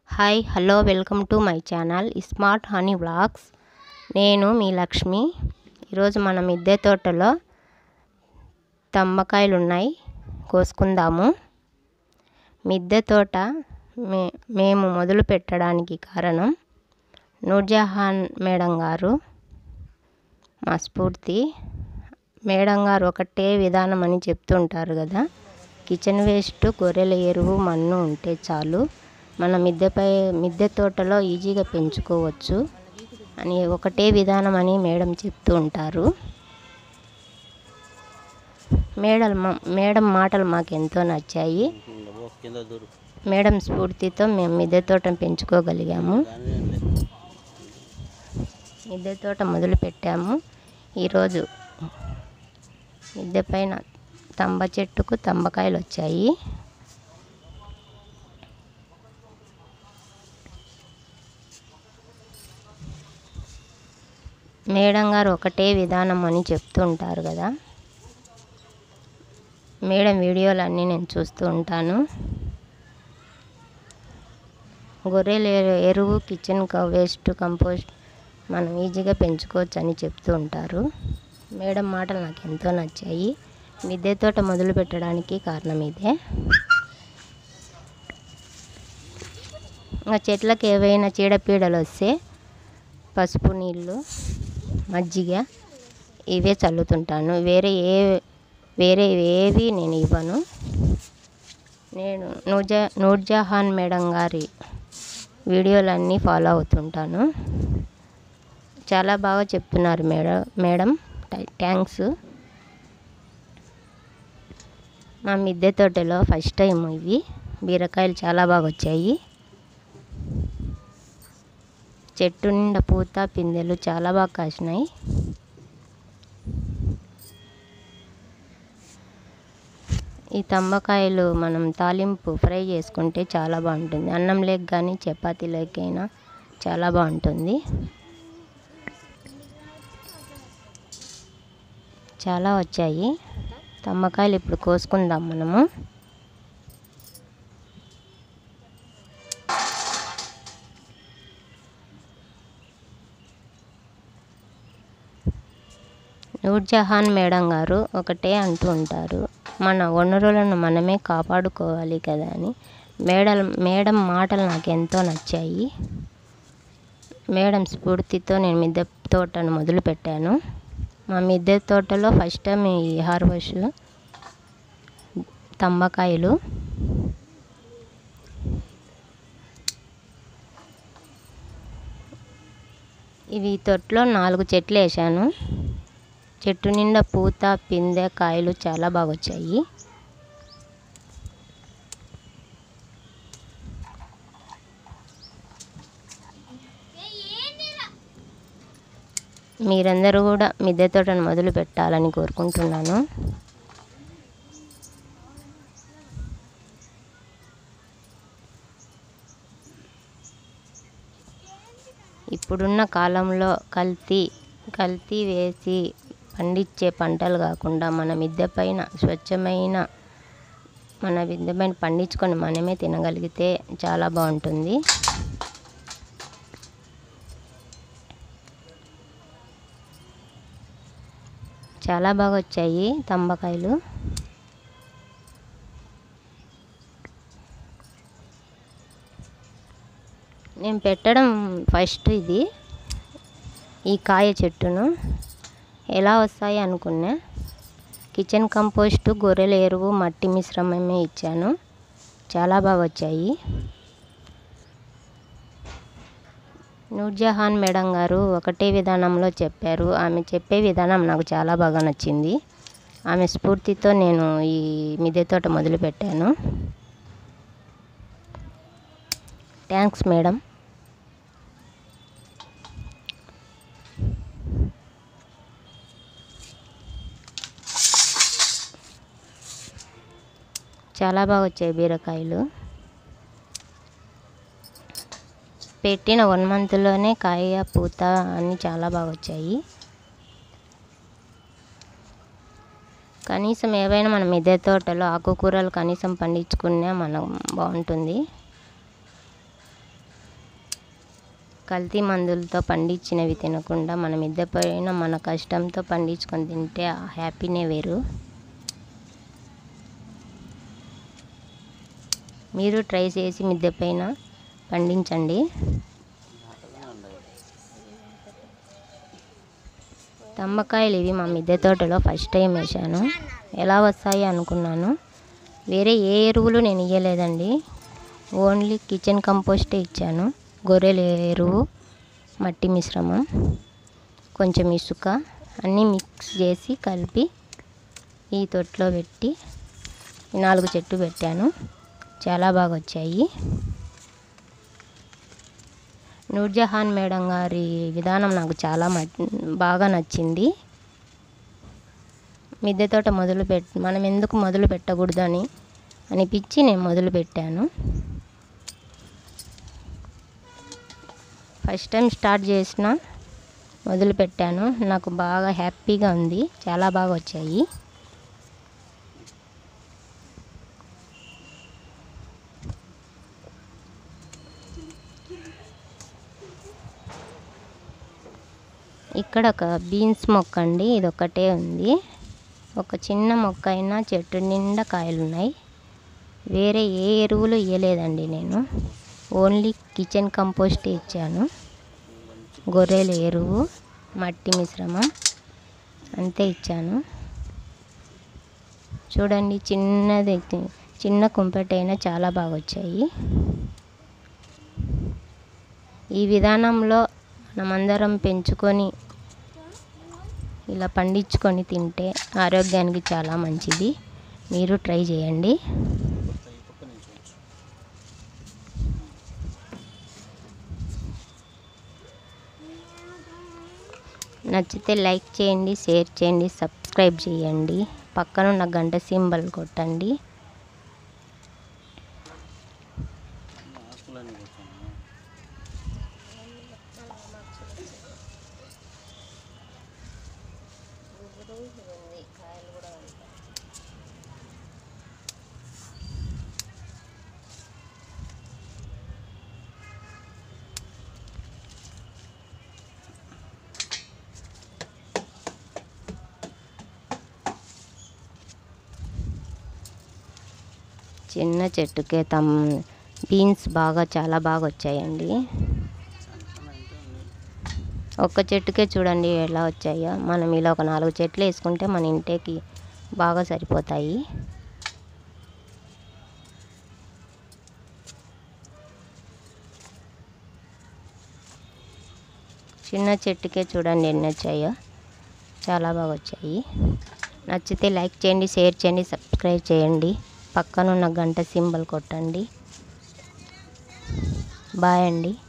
hi hello welcome to my channel smart honey vlogs నేను మీ లక్ష్మి ఈరోజు మన మిద్దె తోటలో తంబకాయలు ఉన్నాయి కోసుకుందాము మిద్దె తోట మే మేము మొదలు పెట్టడానికి కారణం నూర్జహాన్ మేడం గారు మా స్ఫూర్తి మేడం గారు ఒకటే విధానం అని చెప్తుంటారు కదా కిచెన్ వేస్ట్ గొర్రెల ఎరువు మన్ను ఉంటే చాలు మన మిద్దెపై మిద్దె తోటలో ఈజీగా పెంచుకోవచ్చు అని ఒకటే విధానం అని మేడం చెప్తూ ఉంటారు మేడం మేడం మాటలు మాకు ఎంతో నచ్చాయి కింద దూరు మేడం స్ఫూర్తితో మేము మిద్దె తోటను పెంచుకోగలిగాము మిద్దె తోట మొదలు పెట్టాము ఈరోజు మిద్దె పైన తంబ చెట్టుకు తంబకాయలు వచ్చాయి మేడం గారు ఒకటే విధానం అని చెప్తూ ఉంటారు కదా మేడం వీడియోలు అన్నీ నేను చూస్తూ ఉంటాను గొర్రెల ఎరు- ఎరువు కిచెన్ క- వేస్ట్ కంపోస్ట్ మనం ఈజీగా పెంచుకోవచ్చు అని చెప్తూ ఉంటారు మేడం మాటలు నాకు ఎంతో నచ్చాయి మిద్దె తోట మొదలు పెట్టడానికి కారణం ఇదే ఇంకా చెట్లకు ఏవైనా చీడపీడలు వస్తే పసుపు నీళ్ళు మజ్జిగ ఇవే చల్లుతుంటాను వేరే ఏ వేరే ఏవి నేను ఇవ్వను నేను నూర్జా నూర్జహాన్ మేడం గారి వీడియోలన్నీ ఫాలో అవుతుంటాను చాలా బాగా చెప్తున్నారు మేడం మేడం థ్యాంక్స్ మా మిద్దె తోటలో ఫస్ట్ టైం ఇవి బీరకాయలు చాలా బాగా వచ్చాయి చెట్టు నిండా పూత పిందెలు చాలా బాగా కాసినాయి ఈ తంబకాయలు మనం తాలింపు ఫ్రై చేసుకుంటే చాలా బాగుంటుంది అన్నం లేక కానీ చపాతీ లేకైనా చాలా బాగుంటుంది చాలా వచ్చాయి తమ్మకాయలు ఇప్పుడు కోసుకుందాం మనము నూర్జహాన్ మేడం గారు ఒకటే అంటూ ఉంటారు మన వనరులను మనమే కాపాడుకోవాలి కదా అని మేడం మేడం మాటలు నాకు ఎంతో నచ్చాయి మేడం స్ఫూర్తితో నేను మిద్దె తోటను మొదలుపెట్టాను మా మిద్దె తోటలో ఫస్ట్ టైం ఈ హార్వెస్ట్ తంబకాయలు ఇవి తొట్లో నాలుగు చెట్లు వేసాను చెట్టు నిండా పూత పిందె కాయలు చాలా బాగా వచ్చాయి మీరందరూ కూడా మిద్దె తోటను మొదలు పెట్టాలని కోరుకుంటున్నాను ఇప్పుడున్న కాలంలో కల్తీ కల్తీ వేసి పండించే పంటలు కాకుండా మన మిద్దె పైన స్వచ్ఛమైన మన మిద్దె పైన పండించుకొని మనమే తినగలిగితే చాలా బాగుంటుంది చాలా బాగా వచ్చాయి తంబకాయలు నేను పెట్టడం ఫస్ట్ ఇది ఈ కాయ చెట్టును ఎలా వస్తాయి అనుకున్నా కిచెన్ కంపోస్ట్ గొర్రెల ఎరువు మట్టి మిశ్రమమే ఇచ్చాను చాలా బాగా వచ్చాయి నూర్జహాన్ మేడం గారు ఒకటే విధానంలో చెప్పారు ఆమె చెప్పే విధానం నాకు చాలా బాగా నచ్చింది ఆమె స్ఫూర్తితో నేను ఈ మిద్దె తోట మొదలుపెట్టాను థ్యాంక్స్ మేడం చాలా బాగా వచ్చాయి బీరకాయలు పెట్టిన వన్ మంత్లోనే కాయ పూత అన్నీ చాలా బాగా వచ్చాయి కనీసం ఏవైనా మనం మిద్దె తోటలో ఆకుకూరలు కనీసం పండించుకున్నా మనం బాగుంటుంది కల్తీ మందులతో పండించినవి తినకుండా మన మిద్దె పైన మన కష్టంతో పండించుకొని తింటే ఆ హ్యాపీనే వేరు మీరు ట్రై చేసి మిద్దె పైన పండించండి తమ్మకాయలు ఇవి మా మిద్దె తోటలో ఫస్ట్ టైం వేసాను ఎలా వస్తాయి అనుకున్నాను వేరే ఏ ఎరువులు నేను ఇయ్యలేదండి ఓన్లీ కిచెన్ కంపోస్టే ఇచ్చాను గొర్రెల ఎరువు మట్టి మిశ్రమం కొంచెం ఇసుక అన్నీ మిక్స్ చేసి కలిపి ఈ తొట్లో పెట్టి ఈ నాలుగు చెట్టు పెట్టాను చాలా బాగా వచ్చాయి నూర్జహాన్ మేడం గారి విధానం నాకు చాలా మ- బాగా నచ్చింది మిద్దె తోట మొదలు పెట్ మనం ఎందుకు మొదలు పెట్టకూడదు అని అనిపించి నేను మొదలు పెట్టాను ఫస్ట్ టైం స్టార్ట్ చేసిన మొదలు పెట్టాను నాకు బాగా హ్యాపీగా ఉంది చాలా బాగా వచ్చాయి ఇక్కడ ఒక బీన్స్ మొక్క అండి ఇది ఒకటే ఉంది ఒక చిన్న మొక్క అయినా చెట్టు నిండా కాయలు ఉన్నాయి వేరే ఏ ఎరువులు ఇవ్వలేదండి నేను ఓన్లీ కిచెన్ కంపోస్ట్ ఇచ్చాను గొర్రెల ఎరువు మట్టి మిశ్రమం అంతే ఇచ్చాను చూడండి చిన్నది చిన్న కుంపెటైనా చాలా బాగా వచ్చాయి ఈ విధానంలో మనమందరం పెంచుకొని ఇలా పండించుకొని తింటే ఆరోగ్యానికి చాలా మంచిది మీరు ట్రై చేయండి నచ్చితే లైక్ చేయండి షేర్ చేయండి సబ్స్క్రైబ్ చేయండి పక్కనున్న గంట సింబల్ కొట్టండి ఆకులన్నీ కొట్టాను చిన్న చెట్టుకే తమ్ బీన్స్ బాగా చాలా బాగా వచ్చాయండి ఒక్క చెట్టుకే చూడండి ఎలా వచ్చాయో మనం ఇలా ఒక నాలుగు చెట్లు వేసుకుంటే మన ఇంటికి బాగా సరిపోతాయి చిన్న చెట్టుకే చూడండి ఎన్ని వచ్చాయో చాలా బాగా వచ్చాయి నచ్చితే లైక్ చేయండి షేర్ చేయండి సబ్స్క్రైబ్ చేయండి పక్కనున్న గంట సింబల్ కొట్టండి బాయ్ అండి